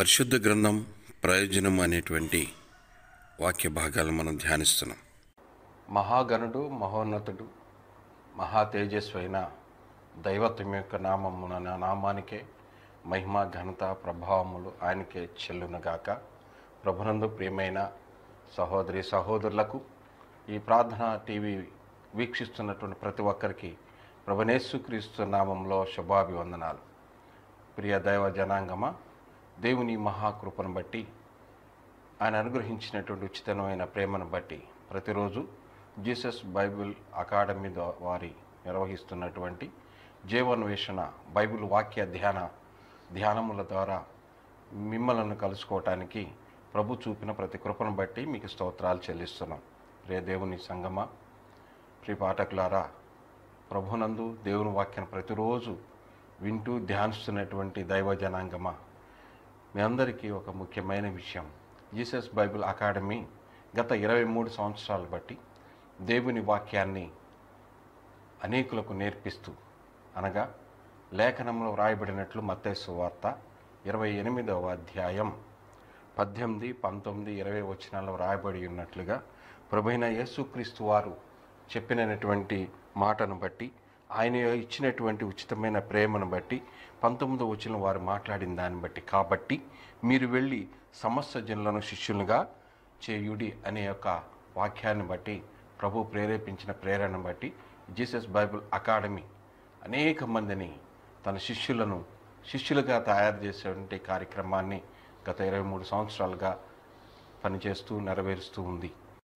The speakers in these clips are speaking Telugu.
పరిశుద్ధ గ్రంథం ప్రయోజనం అనేటువంటి వాక్య భాగాలు మనం ధ్యానిస్తున్నాం మహాగణుడు మహోన్నతుడు మహా తేజస్వైన దైవత్వం యొక్క నామమున నా నామానికే మహిమ ఘనత ప్రభావములు ఆయనకే చెల్లునుగాక ప్రభునందు ప్రియమైన సహోదరి సహోదరులకు ఈ ప్రార్థన టీవీ వీక్షిస్తున్నటువంటి ప్రతి ఒక్కరికి ప్రభనేసుక్రీస్తు నామంలో శుభాభివందనాలు ప్రియ దైవ జనాంగమ దేవుని మహాకృపను బట్టి ఆయన అనుగ్రహించినటువంటి ఉచితమైన ప్రేమను బట్టి ప్రతిరోజు జీసస్ బైబిల్ అకాడమీ ద్వా- వారి నిర్వహిస్తున్నటువంటి జీవన్వేషణ బైబిల్ వాక్య ధ్యాన ధ్యానముల ద్వారా మిమ్మలను కలుసుకోవటానికి ప్రభు చూపిన ప్రతి కృపను బట్టి మీకు స్తోత్రాలు చెల్లిస్తున్నాం ప్రియ దేవుని సంగమ ప్రియ పాఠకులారా ప్రభునందు దేవుని వాక్యాన్ని ప్రతిరోజు వింటూ ధ్యానిస్తున్నటువంటి దైవ జనాంగమా మీ అందరికీ ఒక ముఖ్యమైన విషయం జీసస్ బైబిల్ అకాడమీ గత ఇరవై మూడు సంవత్సరాలు బట్టి దేవుని వాక్యాన్ని అనేకులకు నేర్పిస్తూ అనగా లేఖనంలో వ్రాయబడినట్లు మత్తేసు వార్త ఇరవై ఎనిమిదవ అధ్యాయం పద్దెనిమిది పంతొమ్మిది ఇరవై వచనాల్లో వ్రాయబడి ఉన్నట్లుగా ప్రభైన యేసుక్రీస్తు వారు చెప్పినటువంటి మాటను బట్టి ఆయన ఇచ్చినటువంటి ఉచితమైన ప్రేమను బట్టి పంతొమ్మిదో వచ్చిన వారు మాట్లాడిన దాన్ని బట్టి కాబట్టి మీరు వెళ్ళి సమస్త జనులను శిష్యులుగా చేయుడి అనే యొక్క వాక్యాన్ని బట్టి ప్రభు ప్రేరేపించిన ప్రేరణను బట్టి జీసస్ బైబిల్ అకాడమీ అనేక మందిని తన శిష్యులను శిష్యులుగా తయారు చేసేటువంటి కార్యక్రమాన్ని గత ఇరవై మూడు సంవత్సరాలుగా పనిచేస్తూ నెరవేరుస్తూ ఉంది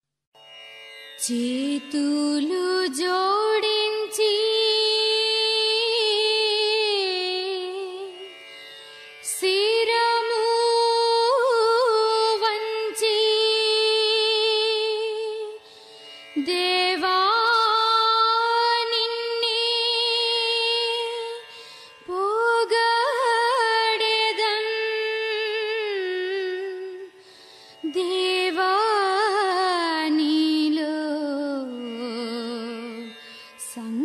చేతులు జోడించి శిరము వంచి దేవా నిన్నే పొగడెదన్ దేవా నీలో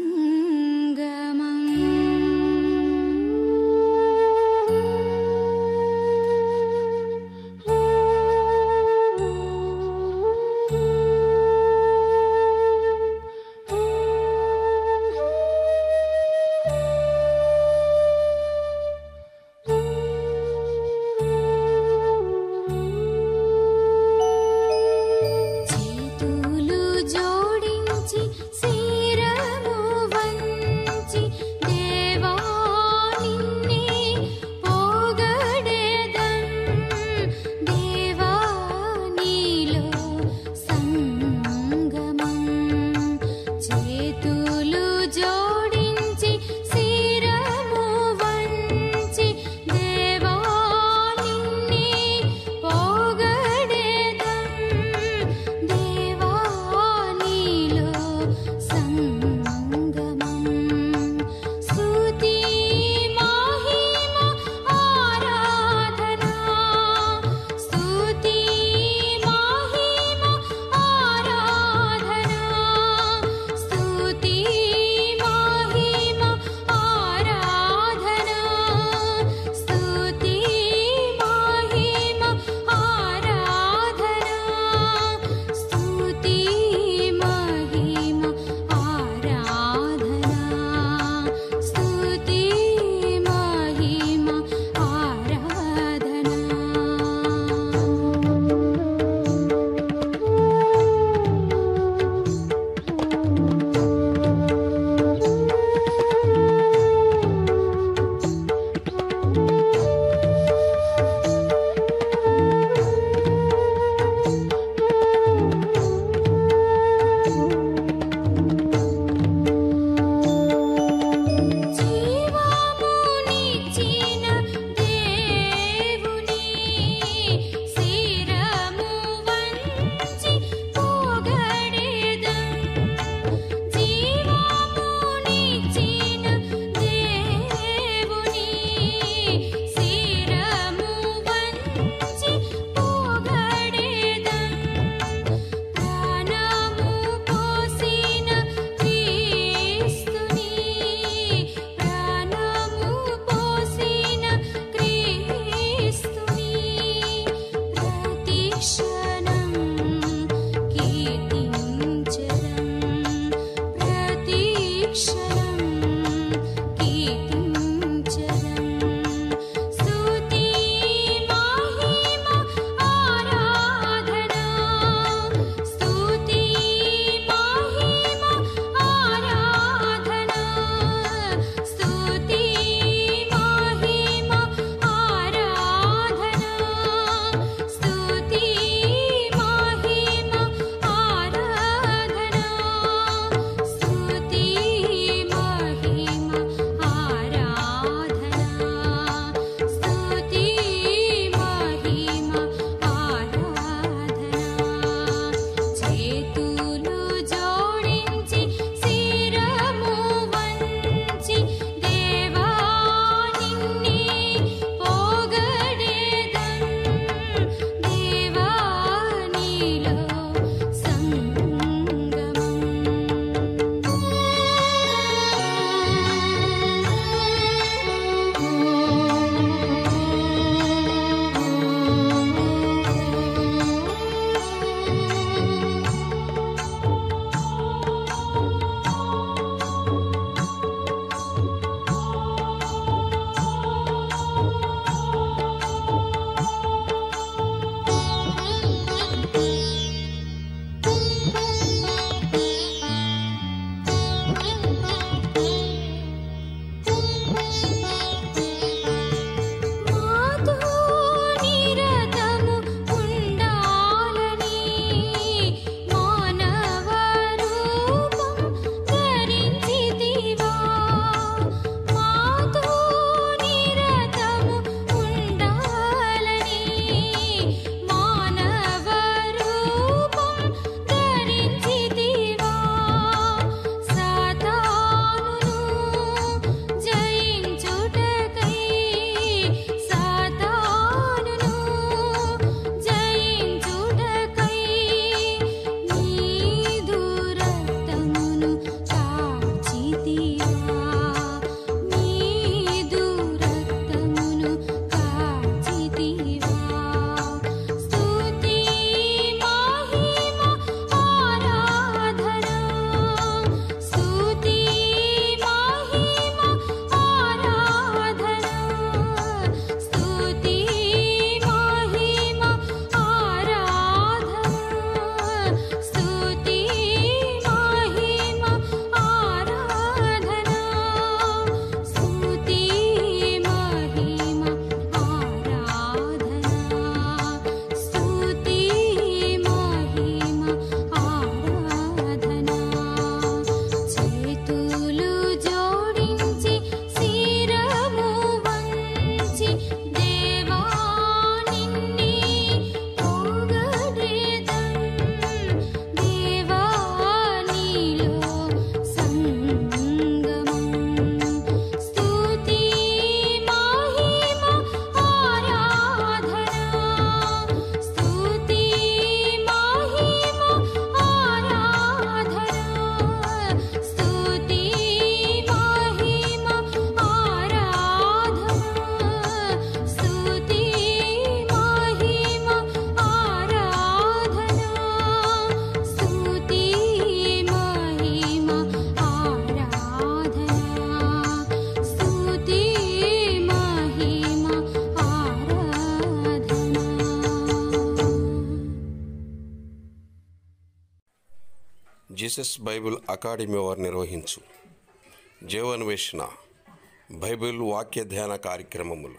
జీసస్ బైబిల్ అకాడమీ వారు నిర్వహించు జీవన్వేషణ బైబిల్ వాక్య ధ్యాన కార్యక్రమములు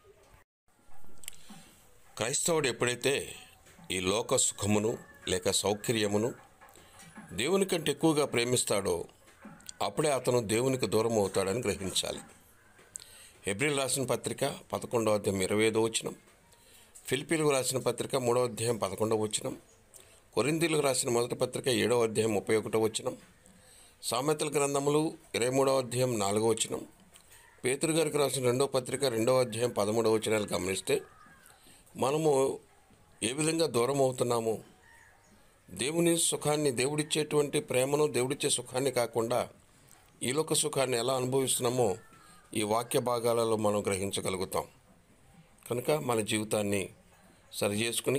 క్రైస్తవుడు ఎప్పుడైతే ఈ లోక సుఖమును లేక సౌకర్యమును దేవుని కంటే ఎక్కువగా ప్రేమిస్తాడో అప్పుడే అతను దేవునికి దూరం అవుతాడని గ్రహించాలి ఎబ్రిల్ రాసిన పత్రిక పదకొండవ అధ్యాయం ఇరవై ఐదో వచనం ఫిలిపీలకు రాసిన పత్రిక మూడవ అధ్యాయం పదకొండవ వచనం కొరిందీలకు రాసిన మొదటి పత్రిక ఏడవ అధ్యాయం ముప్పై ఒకటో వచనం సామెతల గ్రంథములు ఇరవై మూడవ అధ్యాయం నాలుగో వచనం పేతురు గారికి రాసిన రెండవ పత్రిక రెండవ అధ్యాయం పదమూడవ వచనాలు గమనిస్తే మనము ఏ విధంగా దూరం అవుతున్నాము దేవుని సుఖాన్ని దేవుడిచ్చేటువంటి ప్రేమను దేవుడిచ్చే సుఖాన్ని కాకుండా ఈ లోక సుఖాన్ని ఎలా అనుభవిస్తున్నామో ఈ వాక్య భాగాలలో మనం గ్రహించగలుగుతాం కనుక మన జీవితాన్ని సరిచేసుకుని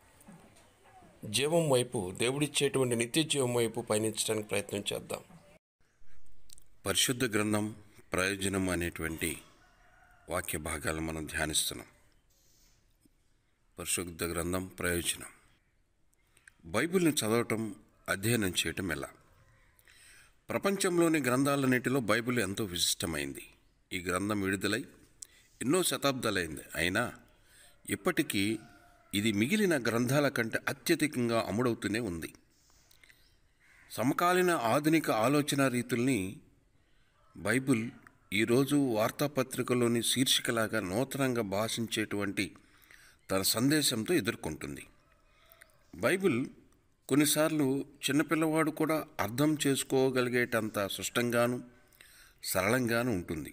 జీవం వైపు దేవుడిచ్చేటువంటి నిత్య జీవం వైపు పయనించడానికి ప్రయత్నం చేద్దాం పరిశుద్ధ గ్రంథం ప్రయోజనం అనేటువంటి వాక్య భాగాలు మనం ధ్యానిస్తున్నాం పరిశుద్ధ గ్రంథం ప్రయోజనం బైబిల్ని చదవటం అధ్యయనం చేయటం ఎలా ప్రపంచంలోని గ్రంథాలన్నిటిలో బైబిల్ ఎంతో విశిష్టమైంది ఈ గ్రంథం విడుదలై ఎన్నో శతాబ్దాలైంది అయినా ఇప్పటికీ ఇది మిగిలిన గ్రంథాల కంటే అత్యధికంగా అమ్ముడవుతూనే ఉంది సమకాలీన ఆధునిక ఆలోచన రీతుల్ని బైబిల్ ఈరోజు వార్తాపత్రికలోని శీర్షికలాగా నూతనంగా భాషించేటువంటి తన సందేశంతో ఎదుర్కొంటుంది బైబిల్ కొన్నిసార్లు చిన్నపిల్లవాడు కూడా అర్థం చేసుకోగలిగేటంత స్పష్టంగాను సరళంగాను ఉంటుంది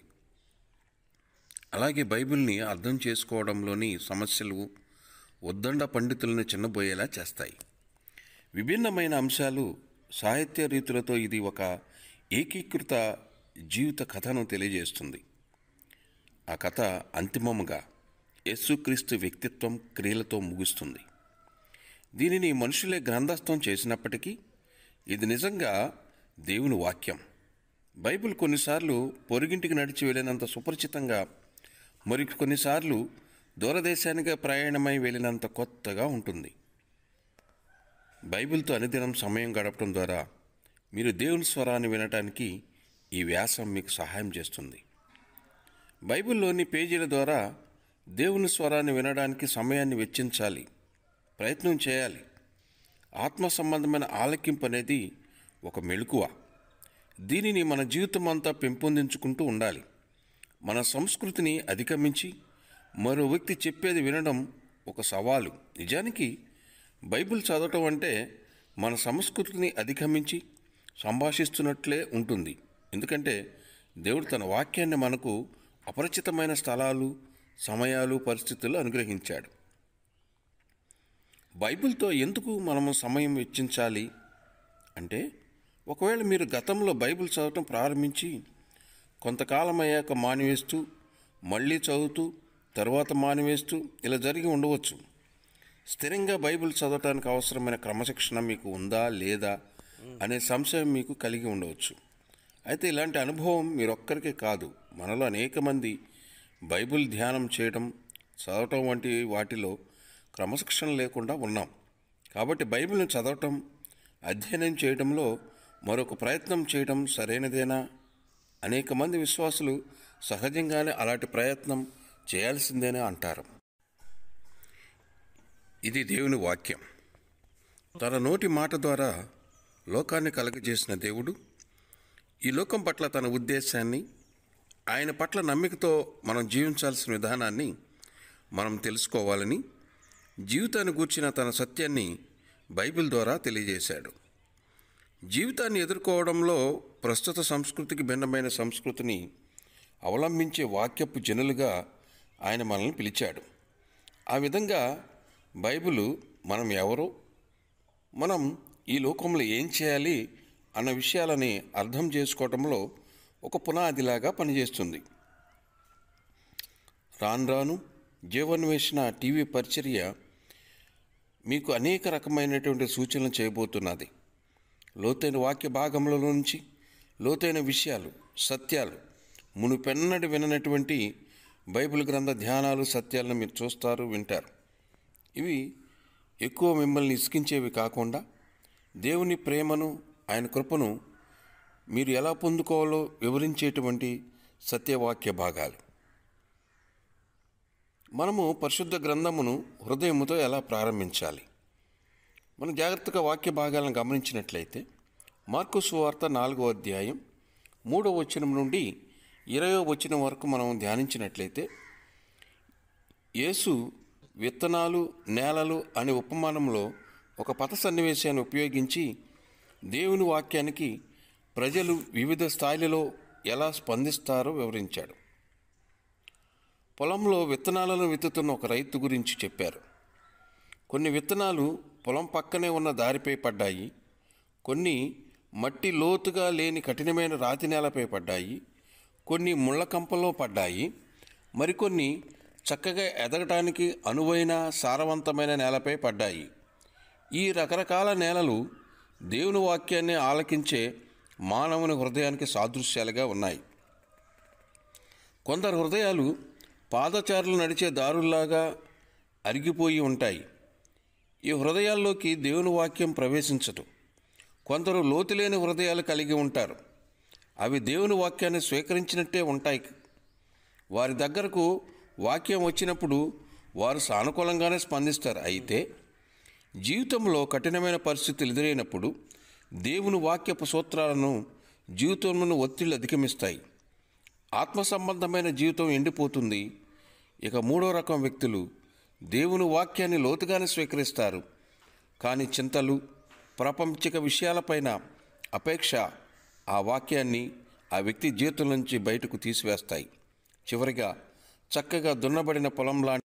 అలాగే బైబిల్ని అర్థం చేసుకోవడంలోని సమస్యలు ఉద్దండ పండితులను చిన్నబోయేలా చేస్తాయి విభిన్నమైన అంశాలు సాహిత్య రీతులతో ఇది ఒక ఏకీకృత జీవిత కథను తెలియజేస్తుంది ఆ కథ అంతిమముగా యేసుక్రీస్తు వ్యక్తిత్వం క్రియలతో ముగుస్తుంది దీనిని మనుషులే గ్రంథస్థం చేసినప్పటికీ ఇది నిజంగా దేవుని వాక్యం బైబిల్ కొన్నిసార్లు పొరుగింటికి నడిచి వెళ్ళినంత సుపరిచితంగా మరి కొన్నిసార్లు దూరదేశానికి ప్రయాణమై వెళ్ళినంత కొత్తగా ఉంటుంది బైబిల్తో అనుదినం సమయం గడపడం ద్వారా మీరు దేవుని స్వరాన్ని వినటానికి ఈ వ్యాసం మీకు సహాయం చేస్తుంది బైబిల్లోని పేజీల ద్వారా దేవుని స్వరాన్ని వినడానికి సమయాన్ని వెచ్చించాలి ప్రయత్నం చేయాలి ఆత్మ సంబంధమైన ఆలకింపు అనేది ఒక మెళుకువ దీనిని మన జీవితం అంతా పెంపొందించుకుంటూ ఉండాలి మన సంస్కృతిని అధిగమించి మరో వ్యక్తి చెప్పేది వినడం ఒక సవాలు నిజానికి బైబిల్ చదవటం అంటే మన సంస్కృతిని అధిగమించి సంభాషిస్తున్నట్లే ఉంటుంది ఎందుకంటే దేవుడు తన వాక్యాన్ని మనకు అపరిచితమైన స్థలాలు సమయాలు పరిస్థితులు అనుగ్రహించాడు బైబిల్తో ఎందుకు మనము సమయం వెచ్చించాలి అంటే ఒకవేళ మీరు గతంలో బైబిల్ చదవటం ప్రారంభించి కొంతకాలం అయ్యాక మానివేస్తూ మళ్ళీ చదువుతూ తర్వాత మానివేస్తూ ఇలా జరిగి ఉండవచ్చు స్థిరంగా బైబిల్ చదవటానికి అవసరమైన క్రమశిక్షణ మీకు ఉందా లేదా అనే సంశయం మీకు కలిగి ఉండవచ్చు అయితే ఇలాంటి అనుభవం మీరొక్కరికే కాదు మనలో అనేక మంది బైబిల్ ధ్యానం చేయడం చదవటం వంటి వాటిలో క్రమశిక్షణ లేకుండా ఉన్నాం కాబట్టి బైబిల్ని చదవటం అధ్యయనం చేయడంలో మరొక ప్రయత్నం చేయడం సరైనదేనా అనేక మంది విశ్వాసులు సహజంగానే అలాంటి ప్రయత్నం చేయాల్సిందేనే అంటారు ఇది దేవుని వాక్యం తన నోటి మాట ద్వారా లోకాన్ని కలగజేసిన దేవుడు ఈ లోకం పట్ల తన ఉద్దేశాన్ని ఆయన పట్ల నమ్మికతో మనం జీవించాల్సిన విధానాన్ని మనం తెలుసుకోవాలని జీవితాన్ని గూర్చిన తన సత్యాన్ని బైబిల్ ద్వారా తెలియజేశాడు జీవితాన్ని ఎదుర్కోవడంలో ప్రస్తుత సంస్కృతికి భిన్నమైన సంస్కృతిని అవలంబించే వాక్యపు జనులుగా ఆయన మనల్ని పిలిచాడు ఆ విధంగా బైబిలు మనం ఎవరో మనం ఈ లోకంలో ఏం చేయాలి అన్న విషయాలని అర్థం చేసుకోవటంలో ఒక పునాదిలాగా పనిచేస్తుంది రాను రాను జీవన్వేషణ టీవీ పరిచర్య మీకు అనేక రకమైనటువంటి సూచనలు చేయబోతున్నది లోతైన వాక్య భాగంలో నుంచి లోతైన విషయాలు సత్యాలు మునుపెన్నడు విననటువంటి బైబిల్ గ్రంథ ధ్యానాలు సత్యాలను మీరు చూస్తారు వింటారు ఇవి ఎక్కువ మిమ్మల్ని ఇసికించేవి కాకుండా దేవుని ప్రేమను ఆయన కృపను మీరు ఎలా పొందుకోవాలో వివరించేటువంటి సత్యవాక్య భాగాలు మనము పరిశుద్ధ గ్రంథమును హృదయముతో ఎలా ప్రారంభించాలి మనం జాగ్రత్తగా వాక్య భాగాలను గమనించినట్లయితే మార్కు సువార్త నాలుగో అధ్యాయం మూడో వచనం నుండి ఇరవై వచనం వరకు మనం ధ్యానించినట్లయితే యేసు విత్తనాలు నేలలు అనే ఉపమానంలో ఒక పథ సన్నివేశాన్ని ఉపయోగించి దేవుని వాక్యానికి ప్రజలు వివిధ స్థాయిలలో ఎలా స్పందిస్తారో వివరించాడు పొలంలో విత్తనాలను విత్తుతున్న ఒక రైతు గురించి చెప్పారు కొన్ని విత్తనాలు పొలం పక్కనే ఉన్న దారిపై పడ్డాయి కొన్ని మట్టి లోతుగా లేని కఠినమైన రాతి నేలపై పడ్డాయి కొన్ని ముళ్ళ కంపలో పడ్డాయి మరికొన్ని చక్కగా ఎదగటానికి అనువైన సారవంతమైన నేలపై పడ్డాయి ఈ రకరకాల నేలలు దేవుని వాక్యాన్ని ఆలకించే మానవుని హృదయానికి సాదృశ్యాలుగా ఉన్నాయి కొందరు హృదయాలు పాదచారులు నడిచే దారుల్లాగా అరిగిపోయి ఉంటాయి ఈ హృదయాల్లోకి దేవుని వాక్యం ప్రవేశించదు కొందరు లోతులేని హృదయాలు కలిగి ఉంటారు అవి దేవుని వాక్యాన్ని స్వీకరించినట్టే ఉంటాయి వారి దగ్గరకు వాక్యం వచ్చినప్పుడు వారు సానుకూలంగానే స్పందిస్తారు అయితే జీవితంలో కఠినమైన పరిస్థితులు ఎదురైనప్పుడు దేవుని వాక్యపు సూత్రాలను జీవితంలో ఒత్తిళ్లు అధిగమిస్తాయి ఆత్మ సంబంధమైన జీవితం ఎండిపోతుంది ఇక మూడో రకం వ్యక్తులు దేవుని వాక్యాన్ని లోతుగానే స్వీకరిస్తారు కానీ చింతలు ప్రాపంచిక విషయాలపైన అపేక్ష ఆ వాక్యాన్ని ఆ వ్యక్తి జీవితం నుంచి బయటకు తీసివేస్తాయి చివరిగా చక్కగా దున్నబడిన పొలం లాంటి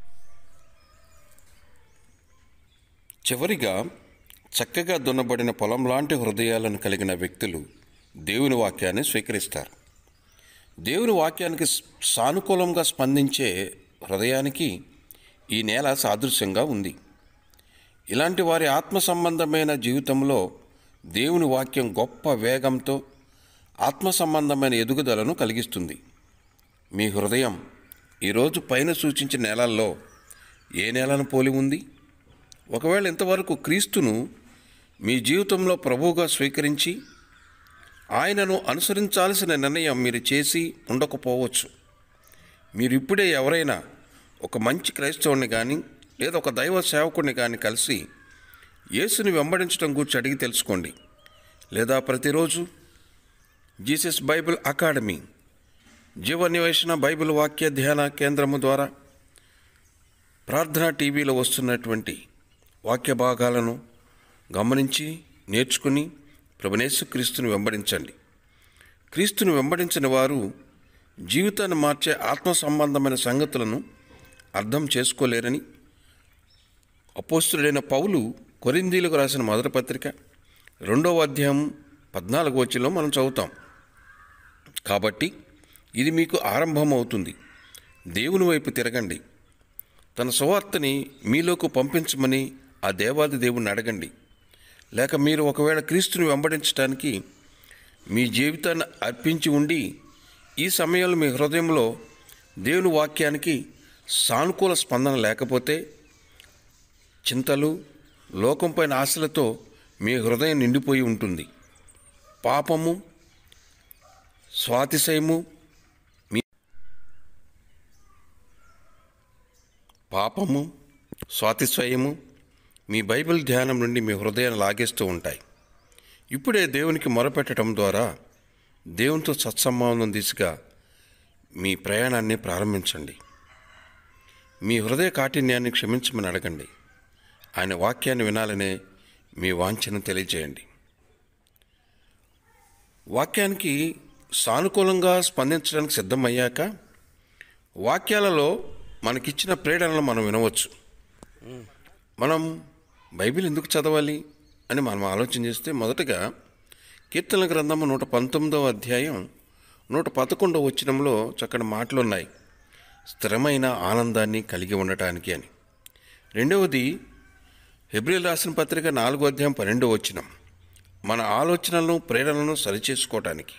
చివరిగా చక్కగా దున్నబడిన పొలం లాంటి హృదయాలను కలిగిన వ్యక్తులు దేవుని వాక్యాన్ని స్వీకరిస్తారు దేవుని వాక్యానికి సానుకూలంగా స్పందించే హృదయానికి ఈ నేల సాదృశ్యంగా ఉంది ఇలాంటి వారి ఆత్మ సంబంధమైన జీవితంలో దేవుని వాక్యం గొప్ప వేగంతో ఆత్మ సంబంధమైన ఎదుగుదలను కలిగిస్తుంది మీ హృదయం ఈరోజు పైన సూచించిన నేలల్లో ఏ నేలను పోలి ఉంది ఒకవేళ ఇంతవరకు క్రీస్తును మీ జీవితంలో ప్రభువుగా స్వీకరించి ఆయనను అనుసరించాల్సిన నిర్ణయం మీరు చేసి ఉండకపోవచ్చు మీరు ఇప్పుడే ఎవరైనా ఒక మంచి క్రైస్తవుని కానీ లేదా ఒక దైవ సేవకుడిని కానీ కలిసి యేసుని వెంబడించడం గురించి అడిగి తెలుసుకోండి లేదా ప్రతిరోజు జీసస్ బైబిల్ అకాడమీ జీవన్వేషణ బైబిల్ వాక్య ధ్యాన కేంద్రము ద్వారా ప్రార్థనా టీవీలో వస్తున్నటువంటి వాక్య భాగాలను గమనించి నేర్చుకుని ప్రభునేసు క్రీస్తుని వెంబడించండి క్రీస్తుని వెంబడించిన వారు జీవితాన్ని మార్చే ఆత్మ సంబంధమైన సంగతులను అర్థం చేసుకోలేరని అపోస్తుడైన పౌలు కొరిందీలకు రాసిన మొదటి పత్రిక రెండవ అధ్యాయం పద్నాలుగు వచ్చిలో మనం చదువుతాం కాబట్టి ఇది మీకు ఆరంభం అవుతుంది దేవుని వైపు తిరగండి తన సువార్తని మీలోకి పంపించమని ఆ దేవాది దేవుణ్ణి అడగండి లేక మీరు ఒకవేళ క్రీస్తుని వెంబడించడానికి మీ జీవితాన్ని అర్పించి ఉండి ఈ సమయంలో మీ హృదయంలో దేవుని వాక్యానికి సానుకూల స్పందన లేకపోతే చింతలు లోకంపైన ఆశలతో మీ హృదయం నిండిపోయి ఉంటుంది పాపము స్వాతిశయము మీ పాపము స్వాతిశయము మీ బైబిల్ ధ్యానం నుండి మీ హృదయాన్ని లాగేస్తూ ఉంటాయి ఇప్పుడే దేవునికి మొరపెట్టడం ద్వారా దేవునితో సత్సంబంధం దిశగా మీ ప్రయాణాన్ని ప్రారంభించండి మీ హృదయ కాఠిన్యాన్ని క్షమించమని అడగండి ఆయన వాక్యాన్ని వినాలనే మీ వాంఛను తెలియజేయండి వాక్యానికి సానుకూలంగా స్పందించడానికి సిద్ధమయ్యాక వాక్యాలలో మనకిచ్చిన ప్రేరణలు మనం వినవచ్చు మనం బైబిల్ ఎందుకు చదవాలి అని మనం ఆలోచన చేస్తే మొదటగా కీర్తన గ్రంథము నూట పంతొమ్మిదవ అధ్యాయం నూట పదకొండవ వచ్చినంలో చక్కటి మాటలు ఉన్నాయి స్థిరమైన ఆనందాన్ని కలిగి ఉండటానికి అని రెండవది హెబ్రిల్ రాసిన పత్రిక నాలుగో అధ్యాయం పన్నెండవ వచ్చినం మన ఆలోచనలను ప్రేరణలను సరిచేసుకోవటానికి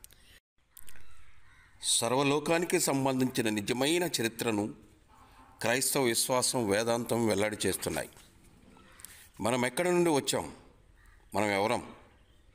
సర్వలోకానికి సంబంధించిన నిజమైన చరిత్రను క్రైస్తవ విశ్వాసం వేదాంతం వెల్లడి చేస్తున్నాయి మనం ఎక్కడి నుండి వచ్చాం మనం ఎవరం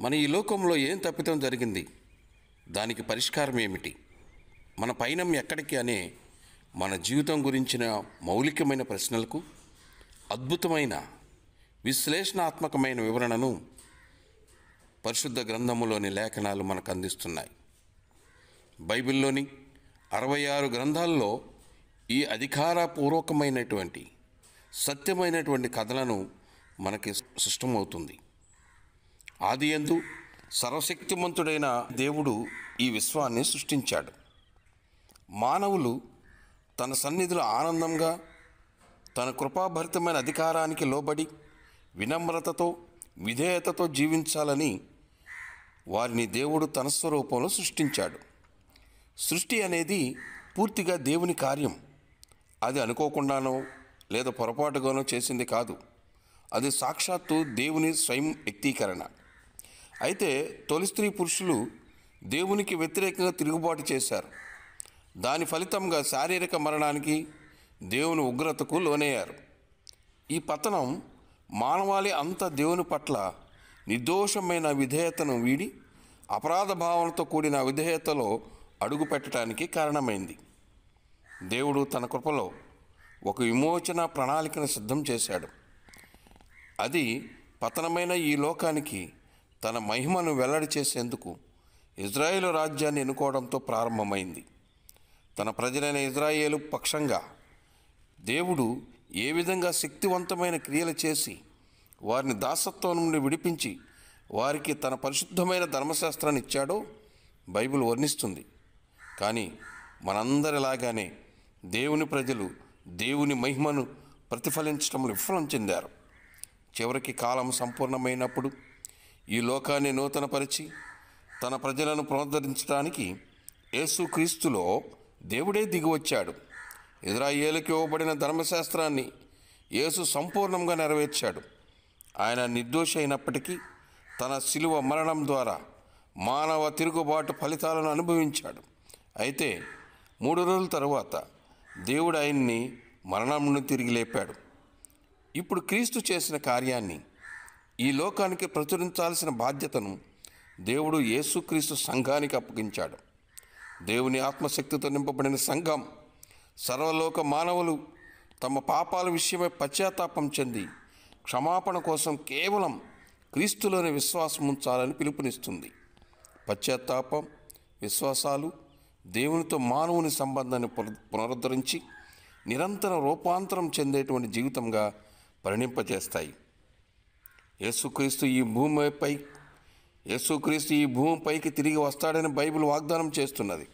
మన ఈ లోకంలో ఏం తప్పితం జరిగింది దానికి పరిష్కారం ఏమిటి మన పయనం ఎక్కడికి అనే మన జీవితం గురించిన మౌలికమైన ప్రశ్నలకు అద్భుతమైన విశ్లేషణాత్మకమైన వివరణను పరిశుద్ధ గ్రంథములోని లేఖనాలు మనకు అందిస్తున్నాయి బైబిల్లోని అరవై ఆరు గ్రంథాల్లో ఈ అధికారపూర్వకమైనటువంటి సత్యమైనటువంటి కథలను మనకి సృష్టమవుతుంది ఆది యందు సర్వశక్తిమంతుడైన దేవుడు ఈ విశ్వాన్ని సృష్టించాడు మానవులు తన సన్నిధిలో ఆనందంగా తన కృపాభరితమైన అధికారానికి లోబడి వినమ్రతతో విధేయతతో జీవించాలని వారిని దేవుడు తన స్వరూపంలో సృష్టించాడు సృష్టి అనేది పూర్తిగా దేవుని కార్యం అది అనుకోకుండానో లేదా పొరపాటుగానో చేసింది కాదు అది సాక్షాత్తు దేవుని స్వయం వ్యక్తీకరణ అయితే తొలి స్త్రీ పురుషులు దేవునికి వ్యతిరేకంగా తిరుగుబాటు చేశారు దాని ఫలితంగా శారీరక మరణానికి దేవుని ఉగ్రతకు లోనయ్యారు ఈ పతనం మానవాళి అంత దేవుని పట్ల నిర్దోషమైన విధేయతను వీడి అపరాధ భావనతో కూడిన విధేయతలో అడుగు పెట్టడానికి కారణమైంది దేవుడు తన కృపలో ఒక విమోచన ప్రణాళికను సిద్ధం చేశాడు అది పతనమైన ఈ లోకానికి తన మహిమను వెల్లడి చేసేందుకు ఇజ్రాయేలు రాజ్యాన్ని ఎన్నుకోవడంతో ప్రారంభమైంది తన ప్రజలైన ఇజ్రాయేలు పక్షంగా దేవుడు ఏ విధంగా శక్తివంతమైన క్రియలు చేసి వారిని దాసత్వం నుండి విడిపించి వారికి తన పరిశుద్ధమైన ధర్మశాస్త్రాన్ని ఇచ్చాడో బైబిల్ వర్ణిస్తుంది కానీ మనందరిలాగానే దేవుని ప్రజలు దేవుని మహిమను ప్రతిఫలించడంలో విఫలం చెందారు చివరికి కాలం సంపూర్ణమైనప్పుడు ఈ లోకాన్ని నూతనపరిచి తన ప్రజలను పునరుద్ధరించడానికి యేసుక్రీస్తులో దేవుడే దిగివచ్చాడు ఇజ్రాయేలుకి ఇవ్వబడిన ధర్మశాస్త్రాన్ని యేసు సంపూర్ణంగా నెరవేర్చాడు ఆయన నిర్దోషి అయినప్పటికీ తన శిలువ మరణం ద్వారా మానవ తిరుగుబాటు ఫలితాలను అనుభవించాడు అయితే మూడు రోజుల తరువాత దేవుడు ఆయన్ని మరణం నుండి తిరిగి లేపాడు ఇప్పుడు క్రీస్తు చేసిన కార్యాన్ని ఈ లోకానికి ప్రచురించాల్సిన బాధ్యతను దేవుడు యేసుక్రీస్తు సంఘానికి అప్పగించాడు దేవుని ఆత్మశక్తితో నింపబడిన సంఘం సర్వలోక మానవులు తమ పాపాల విషయమై పశ్చాత్తాపం చెంది క్షమాపణ కోసం కేవలం క్రీస్తులోని విశ్వాసం ఉంచాలని పిలుపునిస్తుంది పశ్చాత్తాపం విశ్వాసాలు దేవునితో మానవుని సంబంధాన్ని పున- పునరుద్ధరించి నిరంతరం రూపాంతరం చెందేటువంటి జీవితంగా పరిణింపజేస్తాయి యేసుక్రీస్తు ఈ భూమిపై యేసుక్రీస్తు ఈ భూమిపైకి తిరిగి వస్తాడని బైబిల్ వాగ్దానం చేస్తున్నది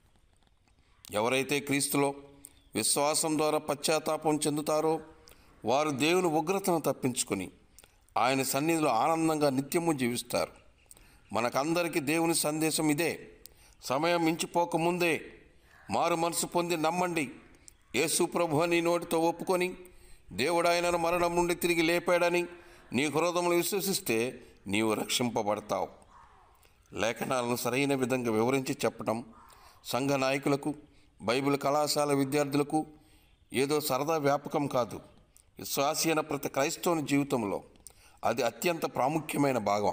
ఎవరైతే క్రీస్తులో విశ్వాసం ద్వారా పశ్చాత్తాపం చెందుతారో వారు దేవుని ఉగ్రతను తప్పించుకొని ఆయన సన్నిధిలో ఆనందంగా నిత్యము జీవిస్తారు మనకందరికీ దేవుని సందేశం ఇదే సమయం మించిపోకముందే మారు మనసు పొంది నమ్మండి యేసు ప్రభు నీ నోటితో ఒప్పుకొని దేవుడు ఆయనను మరణం నుండి తిరిగి లేపాడని నీ హృదయంలో విశ్వసిస్తే నీవు రక్షింపబడతావు లేఖనాలను సరైన విధంగా వివరించి చెప్పడం సంఘ నాయకులకు బైబిల్ కళాశాల విద్యార్థులకు ఏదో సరదా వ్యాపకం కాదు విశ్వాసి అయిన ప్రతి క్రైస్తవుని జీవితంలో అది అత్యంత ప్రాముఖ్యమైన భాగం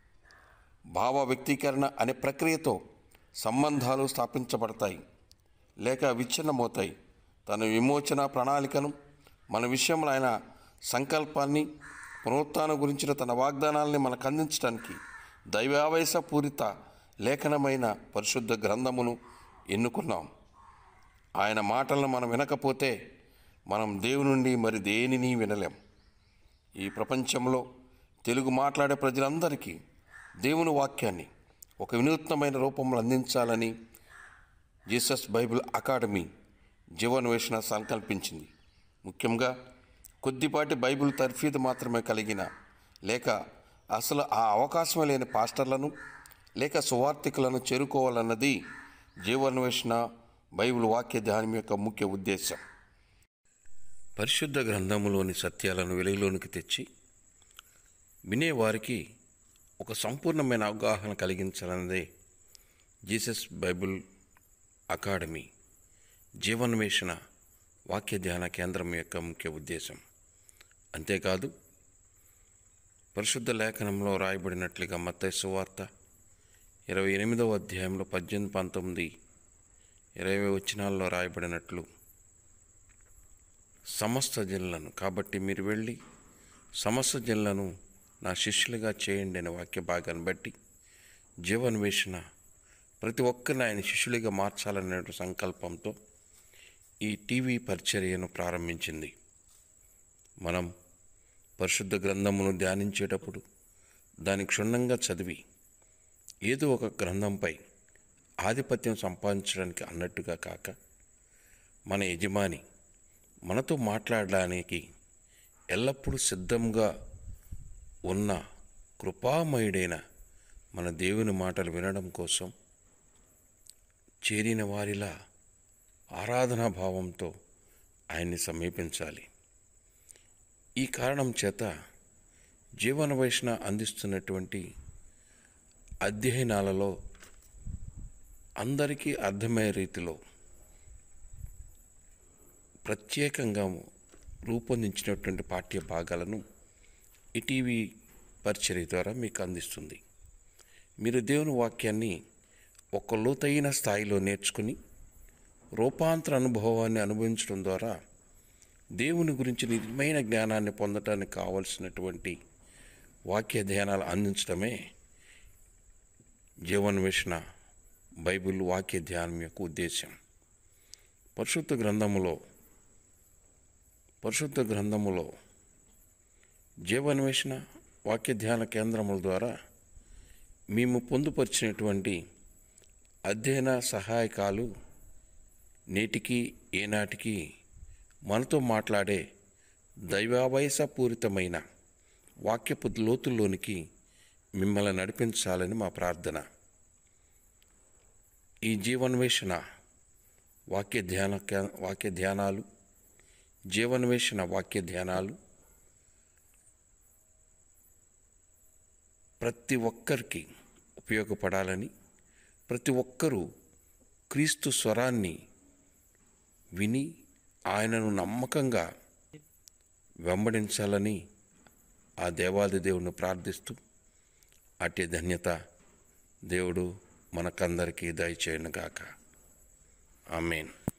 భావ వ్యక్తీకరణ అనే ప్రక్రియతో సంబంధాలు స్థాపించబడతాయి లేక విచ్ఛిన్నమవుతాయి తన విమోచన ప్రణాళికను మన విషయంలో ఆయన సంకల్పాన్ని పునరుత్థానం గురించిన తన వాగ్దానాల్ని మనకు అందించడానికి దైవావేశపూరిత లేఖనమైన పరిశుద్ధ గ్రంథమును ఎన్నుకున్నాం ఆయన మాటలను మనం వినకపోతే మనం దేవుని నుండి మరి దేనిని వినలేం ఈ ప్రపంచంలో తెలుగు మాట్లాడే ప్రజలందరికీ దేవుని వాక్యాన్ని ఒక వినూత్నమైన రూపంలో అందించాలని జీసస్ బైబిల్ అకాడమీ జీవన్వేషణ సంకల్పించింది ముఖ్యంగా కొద్దిపాటి బైబిల్ తర్ఫీదు మాత్రమే కలిగిన లేక అసలు ఆ అవకాశం లేని పాస్టర్లను లేక సువార్థికులను చేరుకోవాలన్నది జీవన్వేషణ బైబిల్ వాక్య ధ్యానం యొక్క ముఖ్య ఉద్దేశం పరిశుద్ధ గ్రంథములోని సత్యాలను వెలుగులోనికి తెచ్చి వినేవారికి ఒక సంపూర్ణమైన అవగాహన కలిగించాలన్నదే జీసస్ బైబిల్ అకాడమీ జీవన్వేషణ వాక్య ధ్యాన కేంద్రం యొక్క ముఖ్య ఉద్దేశం అంతేకాదు పరిశుద్ధ లేఖనంలో రాయబడినట్లుగా మత్తయి సువార్త ఇరవై ఎనిమిదవ అధ్యాయంలో పద్దెనిమిది పంతొమ్మిది ఇరవై వచనాల్లో రాయబడినట్లు సమస్త జనులను కాబట్టి మీరు వెళ్ళి సమస్త జనులను నా శిష్యులుగా చేయండి అనే వాక్య భాగాన్ని బట్టి జీవన్వేషణ ప్రతి ఒక్కరిని ఆయన శిష్యులుగా మార్చాలనే సంకల్పంతో ఈ టీవీ పరిచర్యను ప్రారంభించింది మనం పరిశుద్ధ గ్రంథమును ధ్యానించేటప్పుడు దాని క్షుణ్ణంగా చదివి ఏదో ఒక గ్రంథంపై ఆధిపత్యం సంపాదించడానికి అన్నట్టుగా కాక మన యజమాని మనతో మాట్లాడడానికి ఎల్లప్పుడూ సిద్ధంగా ఉన్న కృపామయుడైన మన దేవుని మాటలు వినడం కోసం చేరిన వారిలా ఆరాధనా భావంతో ఆయన్ని సమీపించాలి ఈ కారణం చేత జీవన వైష్ణ అందిస్తున్నటువంటి అధ్యయనాలలో అందరికీ అర్థమయ్యే రీతిలో ప్రత్యేకంగా రూపొందించినటువంటి పాఠ్య భాగాలను ఈ టీవీ పరిచర్య ద్వారా మీకు అందిస్తుంది మీరు దేవుని వాక్యాన్ని ఒక లోతైన స్థాయిలో నేర్చుకుని రూపాంతర అనుభవాన్ని అనుభవించడం ద్వారా దేవుని గురించి నిజమైన జ్ఞానాన్ని పొందటానికి కావలసినటువంటి వాక్య ధ్యానాలు అందించడమే జీవన్వేషణ బైబిల్ వాక్య ధ్యానం యొక్క ఉద్దేశం పరిశుద్ధ గ్రంథములో పరిశుద్ధ గ్రంథములో జీవన్వేషణ వాక్య ధ్యాన కేంద్రముల ద్వారా మేము పొందుపరిచినటువంటి అధ్యయన సహాయకాలు నేటికి ఏనాటికి మనతో మాట్లాడే దైవావయసపూరితమైన వాక్యపు లోతుల్లోనికి మిమ్మల్ని నడిపించాలని మా ప్రార్థన ఈ జీవన్వేషణ వాక్య ధ్యాన కే- వాక్య ధ్యానాలు జీవన్వేషణ వాక్య ధ్యానాలు ప్రతి ఒక్కరికి ఉపయోగపడాలని ప్రతి ఒక్కరూ క్రీస్తు స్వరాన్ని విని ఆయనను నమ్మకంగా వెంబడించాలని ఆ దేవాది దేవుని ప్రార్థిస్తూ అట్టి ధన్యత దేవుడు మనకందరికీ దయచేయనుగాక ఆమెన్